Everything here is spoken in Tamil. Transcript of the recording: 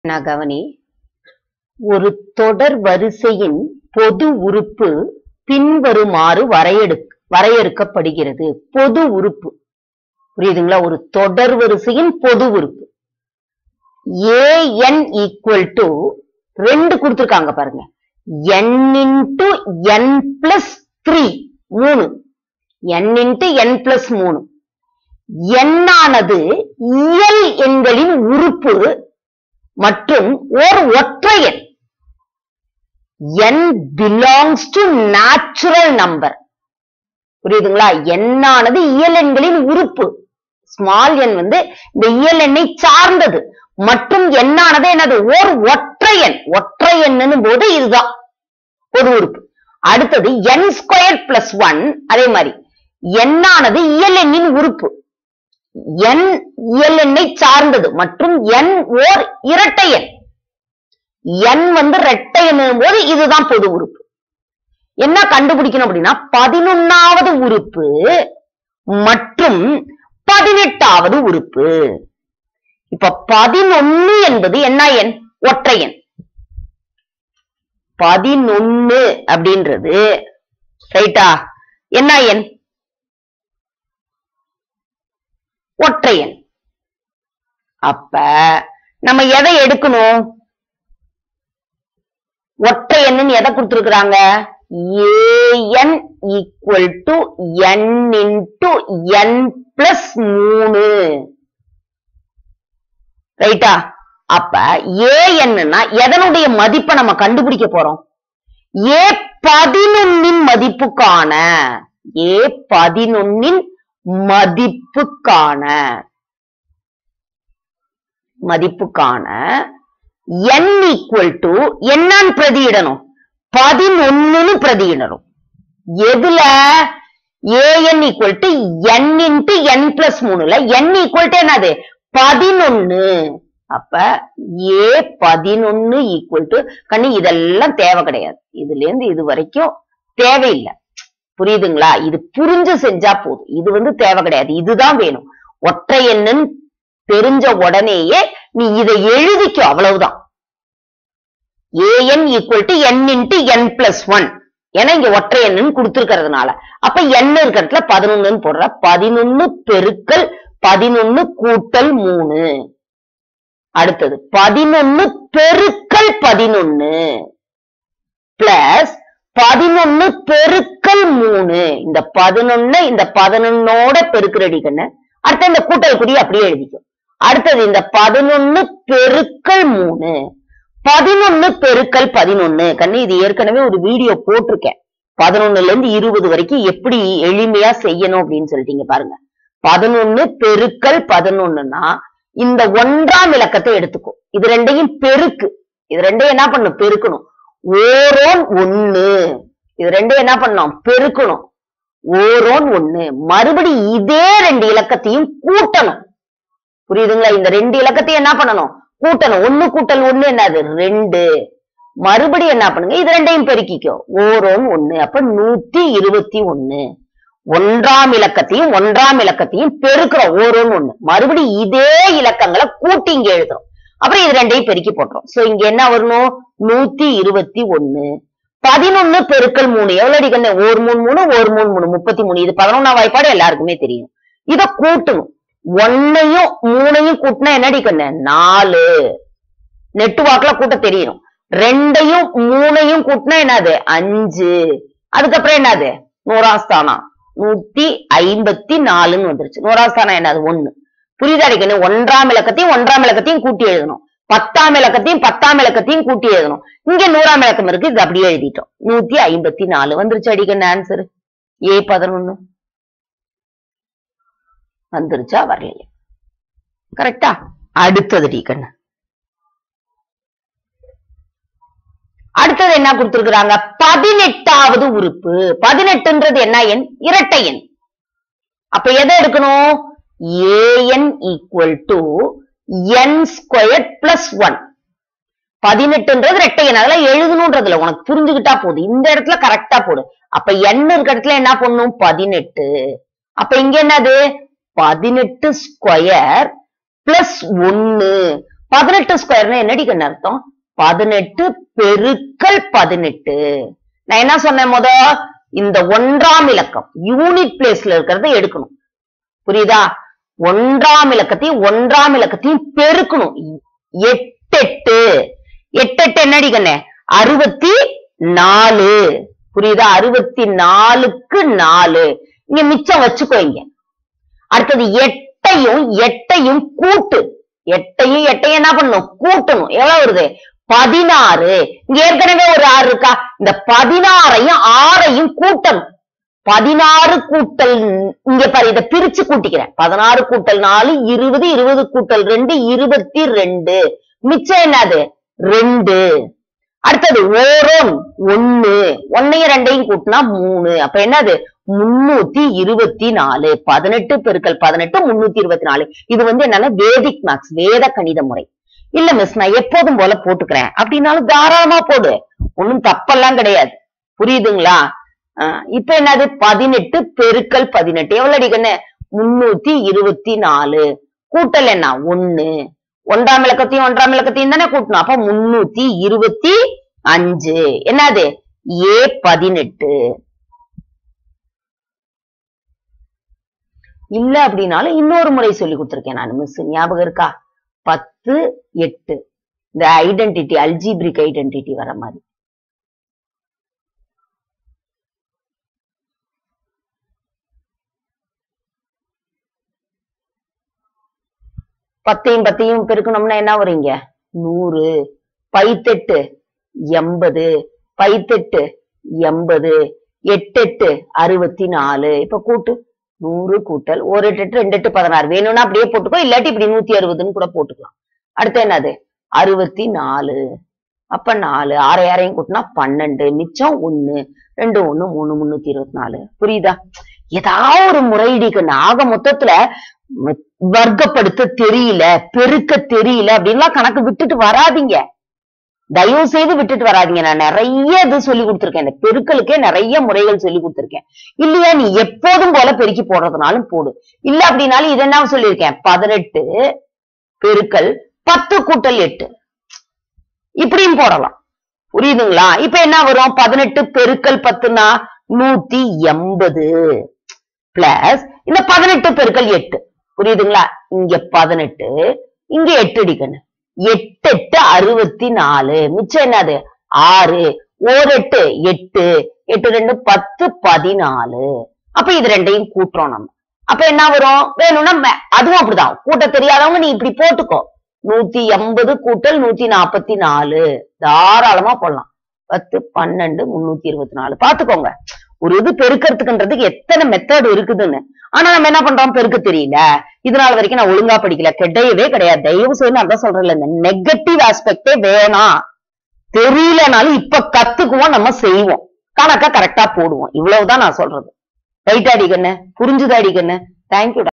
நான் கவனி ஒரு தொடர் வரிசையின் பொது உறுப்பு பின்வருமாறு வரையெடு வரையறுக்கப்படுகிறது பொது உறுப்பு புரியுதுங்களா ஒரு தொடர் வரிசையின் பொது உறுப்பு ஏஎன் ஈக்குவல் டு ரெண்டு கொடுத்திருக்காங்க பாருங்க n into n plus three மூணு என் இன்டு என் பிளஸ் மூணு எண்ணானது இயல் எண்களின் உறுப்பு மற்றும் ஓர் ஒற்றை எண் n belongs to natural number புரியுதுங்களா எண்ணானது இயல் எண்களின் உறுப்பு ஸ்மால் எண் வந்து இந்த இயல் எண்ணை சார்ந்தது மற்றும் எண்ணானது என்னது ஓர் ஒற்றை எண் ஒற்றை எண்ணும் போது இதுதான் ஒரு உறுப்பு அடுத்தது n ஸ்கொயர் பிளஸ் ஒன் அதே மாதிரி எண்ணானது இயல் எண்ணின் உறுப்பு n இயல் எண்ணை சார்ந்தது மற்றும் n ஓர் இரட்டை எண் n வந்து இரட்டை எண்ணும் போது இதுதான் பொது உறுப்பு என்ன கண்டுபிடிக்கணும் அப்படின்னா பதினொன்னாவது உறுப்பு மற்றும் பதினெட்டாவது உறுப்பு இப்ப பதினொன்னு என்பது என்ன எண் ஒற்றை எண் பதினொன்னு அப்படின்றது ரைட்டா என்ன எண் ஒற்றை எண் அப்ப நம்ம எதை எடுக்கணும் ஒற்றை எண்ணுன்னு எதை கொடுத்திருக்கிறாங்க a n equal to n into n plus மூணு ரைட்டா அப்ப ஏ என்னன்னா எதனுடைய மதிப்பை நம்ம கண்டுபிடிக்க போறோம் ஏ பதினொன்னின் மதிப்புக்கான ஏ பதினொன்னின் மதிப்புக்கான மதிப்புக்கான n ஈக்குவல் டு என்னன்னு பிரதியிடணும் பதினொன்னுன்னு பிரதியிடணும் எதுல a n equal to n into n plus மூணுல என் ஈக்குவல் டு என்னது பதினொன்னு அப்ப ஏ பதினொன்னு ஈக்குவல் டு கண்ணு இதெல்லாம் தேவை கிடையாது இதுல இருந்து இது வரைக்கும் தேவையில்லை புரியுதுங்களா இது புரிஞ்சு செஞ்சா போதும் இது வந்து தேவை கிடையாது இதுதான் வேணும் ஒற்றை எண்ணுன்னு தெரிஞ்ச உடனேயே நீ இதை எழுதிக்கோ அவ்வளவுதான் a n equal to n into n plus one ஏன்னா இங்க ஒற்றை எண்ணுன்னு கொடுத்துருக்கிறதுனால அப்ப என் இருக்கிறதுல பதினொன்னுன்னு போடுற பதினொன்னு பெருக்கல் பதினொன்னு கூட்டல் மூணு அடுத்தது பதினொன்னு பெருக்கல் பதினொன்னு பிளஸ் பதினொன்னு பெருக்கல் மூணு இந்த பதினொன்னு இந்த பதினொன்னோட பெருக்கிறடி கண்ணு அடுத்து இந்த கூட்டல் குறி அப்படியே எழுதிக்கும் அடுத்தது இந்த பதினொன்னு பெருக்கல் மூணு பதினொன்னு பெருக்கல் பதினொன்னு கண்ணு இது ஏற்கனவே ஒரு வீடியோ போட்டிருக்கேன் பதினொன்னுல இருந்து இருபது வரைக்கும் எப்படி எளிமையா செய்யணும் அப்படின்னு சொல்லிட்டீங்க பாருங்க பதினொன்னு பெருக்கல் பதினொன்னுனா இந்த ஒன்றாம் இலக்கத்தை எடுத்துக்கும் இது ரெண்டையும் பெருக்கு இது ரெண்டையும் என்ன பண்ணும் பெருக்கணும் ஓரோன் ஒண்ணு இது ரெண்டையும் என்ன பண்ணணும் பெருக்கணும் ஓரோன் ஒண்ணு மறுபடி இதே ரெண்டு இலக்கத்தையும் கூட்டணும் புரியுதுங்களா இந்த ரெண்டு இலக்கத்தையும் என்ன பண்ணணும் கூட்டணும் ஒண்ணு கூட்டல் ஒண்ணு என்னது ரெண்டு மறுபடி என்ன பண்ணுங்க இது ரெண்டையும் பெருக்கிக்கோ ஓரோன் ஒண்ணு அப்ப நூத்தி இருபத்தி ஒண்ணு ஒன்றாம் இலக்கத்தையும் ஒன்றாம் இலக்கத்தையும் பெருக்கிறோம் ஓரோன்னு ஒண்ணு மறுபடி இதே இலக்கங்களை கூட்டி இங்க எழுதுறோம் அப்புறம் இது ரெண்டையும் பெருக்கி போட்டுரும் சோ இங்க என்ன வரணும் நூத்தி இருபத்தி ஒண்ணு பதினொன்னு பெருக்கல் மூணு எவ்வளவு அடிக்கணும் ஒரு மூணு மூணு ஒரு மூணு மூணு முப்பத்தி மூணு இது பதினொன்னாம் வாய்ப்பாடு எல்லாருக்குமே தெரியும் இத கூட்டணும் ஒன்னையும் மூணையும் கூட்டினா என்ன அடிக்கணும் நாலு நெட்டு வாக்குல கூட்ட தெரியணும் ரெண்டையும் மூணையும் கூட்டினா என்னது அஞ்சு அதுக்கப்புறம் என்னது நூறாம் ஸ்தானம் நூத்தி ஐம்பத்தி நாலுன்னு வந்துருச்சு நூறாம் ஸ்தானம் என்னது ஒண்ணு புரியுதா அடிக்கணும் ஒன்றாம் இலக்கத்தையும் ஒன்றாம் இலக்கத்தையும் கூட்டி எழுதணும் பத்தாம் இலக்கத்தையும் பத்தாம் இலக்கத்தையும் கூட்டி எழுதணும் இங்க நூறாம் இலக்கம் இருக்கு இது அப்படியே எழுதிட்டோம் நூத்தி ஐம்பத்தி நாலு வந்துருச்சு அடிக்கணும் ஆன்சர் ஏ பதினொன்னு வந்துருச்சா வரலையா கரெக்டா அடுத்தது டீக்கண்ணு அடுத்தது என்ன கொடுத்திருக்கிறாங்க பதினெட்டாவது உறுப்பு பதினெட்டுன்றது என்ன எண் இரட்டை எண் அப்ப எதை எடுக்கணும் a n equal to n square plus one பதினெட்டுன்றது ரெட்டை எண் அதெல்லாம் எழுதணுன்றதுல உனக்கு புரிஞ்சுக்கிட்டா போதும் இந்த இடத்துல கரெக்டா போடு அப்ப எண் இருக்க இடத்துல என்ன பண்ணும் பதினெட்டு அப்ப இங்க என்னது பதினெட்டு ஸ்கொயர் பிளஸ் ஒன்னு பதினெட்டு ஸ்கொயர்னா என்னடி கண்ணு அர்த்தம் பதினெட்டு பெருக்கல் பதினெட்டு நான் என்ன சொன்னேன் முத இந்த ஒன்றாம் இலக்கம் யூனிட் பிளேஸ்ல இருக்கிறத எடுக்கணும் புரியுதா ஒன்றாம் இலக்கத்தையும் ஒன்றாம் இலக்கத்தையும் பெருக்கணும் எட்டெட்டு எட்டெட்டு என்னடி கண்ணே அறுபத்தி நாலு புரியுதா அறுபத்தி நாலுக்கு நாலு இங்க மிச்சம் வச்சுக்கோ இங்க அடுத்தது எட்டையும் எட்டையும் கூட்டு எட்டையும் எட்டையும் என்ன பண்ணணும் கூட்டணும் எவ்வளவு வருது பதினாறு இங்க ஏற்கனவே ஒரு ஆறு இருக்கா இந்த பதினாறையும் ஆறையும் கூட்டணும் பதினாறு கூட்டல் இங்க பாரு இதை பிரிச்சு கூட்டிக்கிறேன் பதினாறு கூட்டல் நாலு இருபது இருபது கூட்டல் ரெண்டு இருபத்தி ரெண்டு மிச்சம் என்னது ரெண்டு அடுத்தது ஓரோன் ஒண்ணு ஒன்னையும் ரெண்டையும் கூட்டினா மூணு அப்ப என்னது முன்னூத்தி இருபத்தி நாலு பதினெட்டு பெருக்கல் பதினெட்டு முன்னூத்தி இருபத்தி நாலு இது வந்து என்னன்னா வேதிக் மேக்ஸ் வேத கணித முறை இல்ல மிஸ் நான் எப்போதும் போல போட்டுக்கிறேன் அப்படின்னாலும் தாராளமா போடு ஒண்ணும் தப்பெல்லாம் கிடையாது புரியுதுங்களா ஆஹ் இப்ப என்னது பதினெட்டு பெருக்கல் பதினெட்டு எவ்வளவு அடிக்கண்ணு முன்னூத்தி இருபத்தி நாலு கூட்டல் என்ன ஒண்ணு ஒன்றாம் இலக்கத்தையும் ஒன்றாம் இலக்கத்தையும் தானே கூட்டணும் அப்ப முன்னூத்தி இருபத்தி அஞ்சு என்னது ஏ பதினெட்டு இல்ல அப்படின்னாலும் இன்னொரு முறை சொல்லி கொடுத்திருக்கேன் நான் மிஸ் ஞாபகம் இருக்கா பத்து எட்டு இந்த ஐடென்டிட்டி அல்ஜிபிரிக் ஐடென்டிட்டி வர மாதிரி பத்தையும் பத்தையும் பெருக்கணும்னா என்ன வருங்க நூறு பைத்தெட்டு எண்பது பைத்தெட்டு எண்பது எட்டெட்டு அறுபத்தி நாலு இப்ப கூட்டு நூறு கூட்டல் ஒரு எட்டு எட்டு ரெண்டு எட்டு பதினாறு வேணும்னா அப்படியே போட்டுக்கோ இல்லாட்டி இப்படி நூத்தி அறுபதுன்னு கூட போட்டுக்கலாம் அடுத்து என்னது அறுபத்தி நாலு அப்ப நாலு ஆறை ஆறையும் கூட்டினா பன்னெண்டு மிச்சம் ஒண்ணு ரெண்டு ஒண்ணு மூணு முன்னூத்தி இருபத்தி நாலு புரியுதா ஏதாவது ஒரு முறையீடுக்கு ஆக மொத்தத்துல ம- வர்க்கப்படுத்த தெரியல பெருக்க தெரியல அப்படின்லாம் கணக்கு விட்டுட்டு வராதீங்க தயவு செய்து விட்டுட்டு வராதீங்க நான் நிறைய இது சொல்லி கொடுத்திருக்கேன் இந்த பெருக்கலுக்கே நிறைய முறைகள் சொல்லி கொடுத்திருக்கேன் இல்லையா நீ எப்போதும் போல பெருக்கி போடுறதுனாலும் போடு இல்ல அப்படின்னாலும் இது என்ன சொல்லியிருக்கேன் பதினெட்டு பெருக்கல் பத்து கூட்டல் எட்டு இப்படியும் போடலாம் புரியுதுங்களா இப்ப என்ன வரும் பதினெட்டு பெருக்கல் பத்துனா நூத்தி எண்பது பிளஸ் இந்த பதினெட்டு பெருக்கல் எட்டு புரியுதுங்களா இங்க பதினெட்டு இங்க எட்டு அடிக்கணும் எட்டு எட்டு அறுபத்தி நாலு மிச்சம் என்னது ஆறு ஓர் எட்டு எட்டு எட்டு ரெண்டு பத்து பதினாலு அப்ப இது ரெண்டையும் கூட்டுறோம் நம்ம அப்ப என்ன வரும் வேணும்னா மே- அதுவும் அப்படிதான் கூட்ட தெரியாதவங்க நீ இப்படி போட்டுக்கோ நூத்தி எண்பது கூட்டல் நூத்தி நாற்பத்தி நாலு தாராளமா போடலாம் பத்து பன்னெண்டு முன்னூத்தி இருபத்தி நாலு பாத்துக்கோங்க ஒரு இது பெருக்கிறதுக்குன்றதுக்கு எத்தனை மெத்தட் இருக்குதுன்னு ஆனா நம்ம என்ன பண்றோம் பெருக்க தெரியல இது நாள் வரைக்கும் நான் ஒழுங்கா படிக்கல கிடையவே கிடையாது தயவு செய்து நான் தான் சொல்றேன் இந்த நெகட்டிவ் ஆஸ்பெக்டே வேணாம் தெரியலனாலும் இப்ப கத்துக்குவோம் நம்ம செய்வோம் கணக்கா கரெக்டா போடுவோம் இவ்வளவுதான் நான் சொல்றது ரைட் அடிக்கண்ணு புரிஞ்சுதா அடிக்கண்ணு தேங்க்யூ